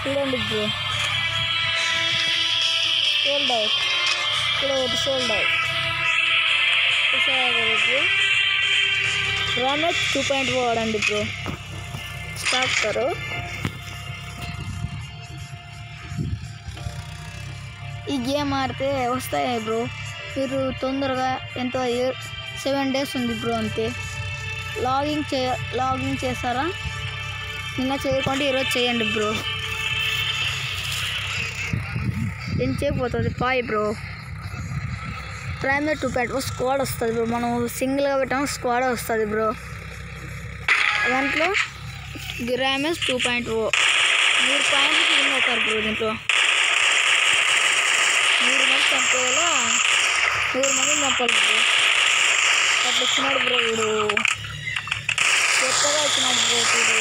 చూడండి bro sold out ఇక్కడ ఒకటి సోల్డ్ అవుట్ చూసారా కదా బ్రో రామెట్ టూ పాయింట్ వాడండి బ్రో స్టార్ట్ కరో ఈ గేమ్ ఆడితే వస్తాయి బ్రో మీరు తొందరగా ఎంతో సెవెన్ డేస్ ఉంది బ్రో అంతే లాగింగ్ చే లాగింగ్ చేస్తారా నిన్న చేయకుండా ఈరోజు చేయండి బ్రో ఎంతసేపు పోతుంది పాయ్ bro primary two point squad వస్తుంది బ్రో మనం సింగిల్గా పెట్టాము స్క్వాడ్ వస్తుంది బ్రో దాంట్లో గ్రామేజ్ టూ పాయింట్ ఓ మూడు పాయింట్లకి విన్ అవుతారు బ్రో దీంట్లో మూడు మంది చంపేయాలో నూరు మంది చంపాలి బ్రో అట్లా వచ్చినాడు బ్రో వీడు కొత్తగా వచ్చినాడు బ్రో వీడు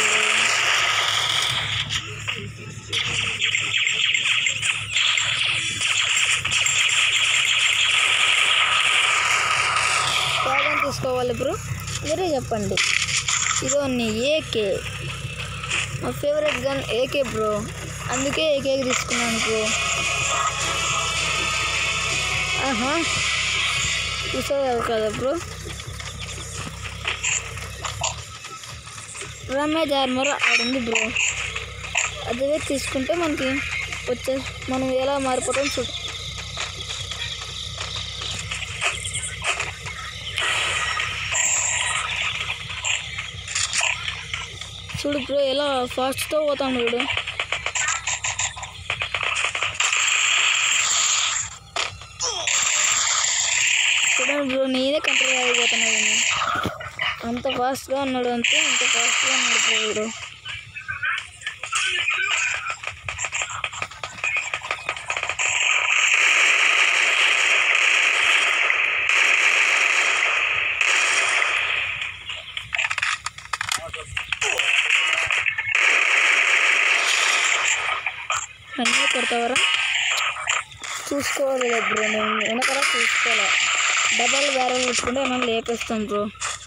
త్యాగం తీసుకోవాలి బ్రో మీరే చెప్పండి ఇదో నీ ఏకే మా ఫేవరెట్ గన్ ఏకే బ్రో అందుకే ఏకే తీసుకున్నాను బ్రో ఆహా చూసావు కదా బ్రో రమేజ్ ఆర్మర్ ఆడుంది బ్రో అదే తీసుకుంటే మనకి వచ్చే మనం ఎలా మారిపోతాం చూ చూడు బ్రో ఎలా ఫాస్ట్తో పోతాను చూడు చూడండి బ్రో నేనే కంట్రోల్ అయిపోతున్నాడు అంత ఫాస్ట్గా ఉన్నాడు అంతే అంత ఫాస్ట్గా ఉన్నాడు బ్రో వీడు అన్నీ కొడతావరా చూసుకోవాలి కదా బ్రో నేను వెనకరా చూసుకోవాలి డబల్ బ్యారల్ పెట్టుకుంటే మనం లేపేస్తాం బ్రో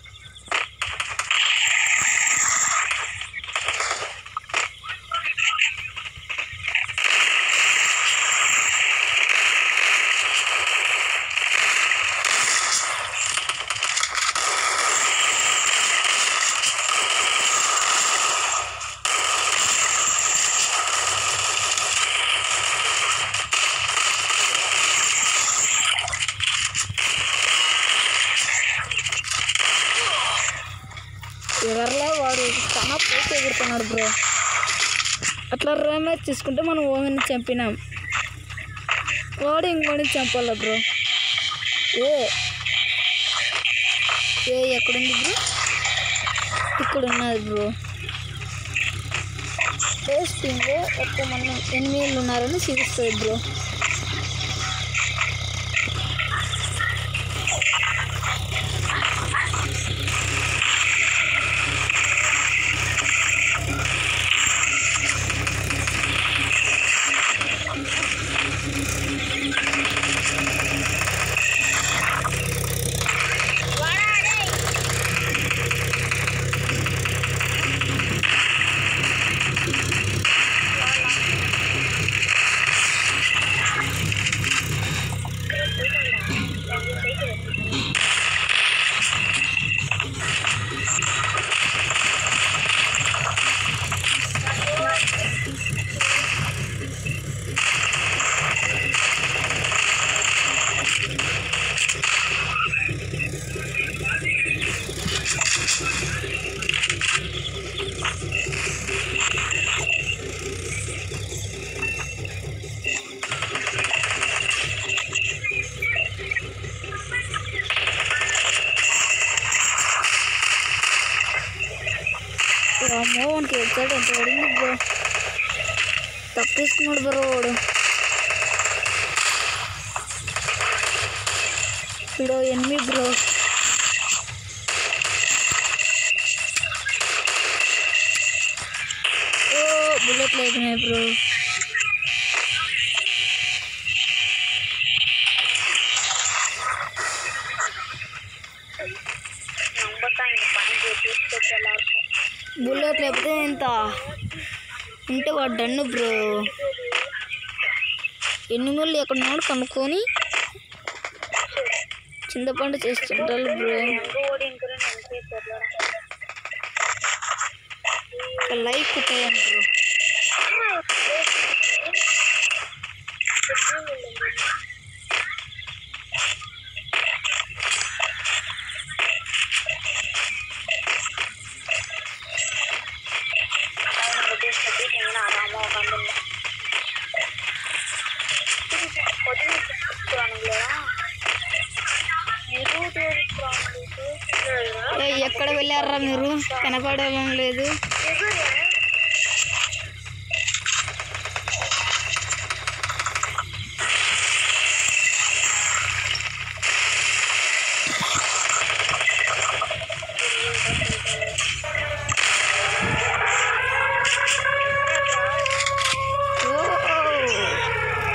ఎవరిలో వాడు చాలా పోస్ట్ ఎగురుతున్నాడు బ్రో అట్లా రేమేజ్ తీసుకుంటే మనం ఓమిని చంపినాం వాడు ఇంకోని చంపాల బ్రో ఏ ఏ ఎక్కడుంది బ్రో ఇక్కడ ఉన్నది బ్రో టేస్టింగ్ ఎక్కువ మంది ఎనిమిది ఉన్నారని చూపిస్తుంది బ్రో అమ్మో వానికి వచ్చాడు ఎంత పడింది బ్రో తప్పిస్తున్నాడు బ్రో వాడు ఇప్పుడు ఎనిమిది బ్రో ఓ బుల్లెట్ లేకున్నాయి బ్రో బుల్లెట్ లేకపోతే ఎంత ఉంటే వాడు డన్ను బ్రో ఎనిమిళ్ళు ఎక్కడ ఉన్నాడు కనుక్కొని చింతపండు చేస్తుంటారు బ్రో లైక్ కుట్టాను బ్రో ఏ ఎక్కడ వెళ్ళారా మీరు కనపడడం లేదు ఓ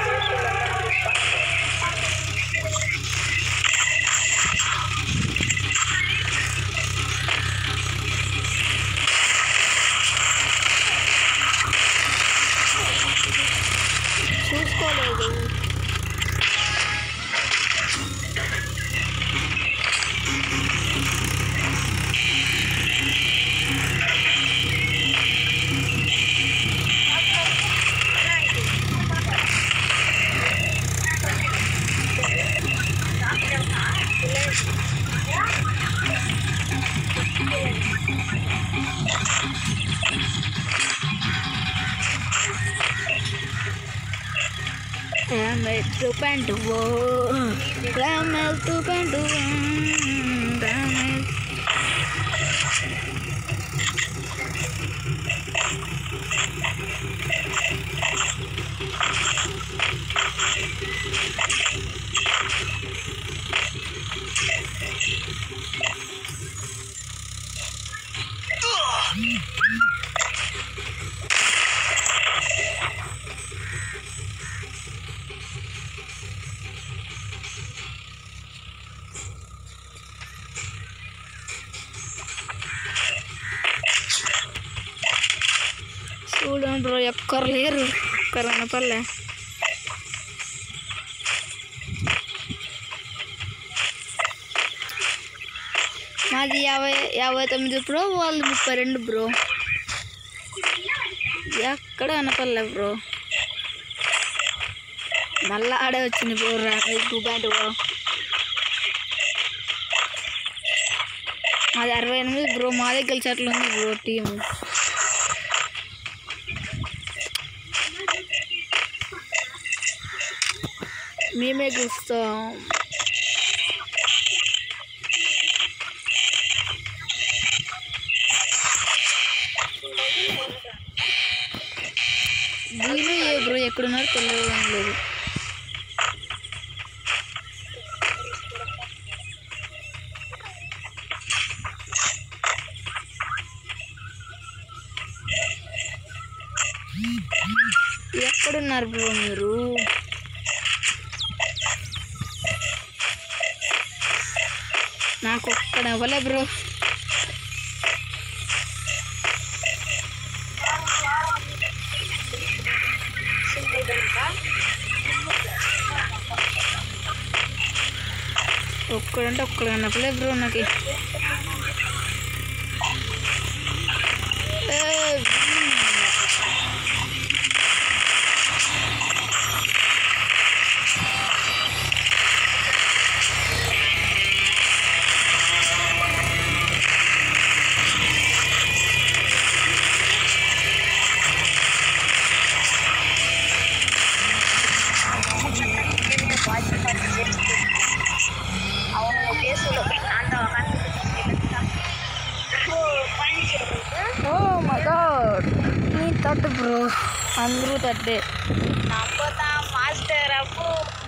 చూసుకోలేదు Ramel tu pandu wo Ramel tu pandu Ramel చూడండి బ్రో ఎక్కరు లేరు ఒక్కరు అనపల్లే మాది యాభై యాభై తొమ్మిది బ్రో వాళ్ళు ముప్పై రెండు బ్రో ఎక్కడ అనపల్లే బ్రో మళ్ళా ఆడే వచ్చింది బ్రో టూ పాయింట్ బ్రో మాది అరవై ఎనిమిది బ్రో మాదే గెలిచేట్లుంది బ్రో టీం మేమే గెలుస్తాం వీళ్ళు ఏ బ్రో ఎక్కడున్నారో తెలియడం లేదు ఎక్కడున్నారు బ్రో మీరు నాకు ఒక్కడ అవ్వలే బ్రో ఒక్కడంటే ఒక్కడ అన్నప్పులే బ్రో నాకు ఏ, ఓ మై గాడ్ నీ తట్టు బ్రో అందరూ తట్టే నమ్మతా మాస్టర్ అప్పు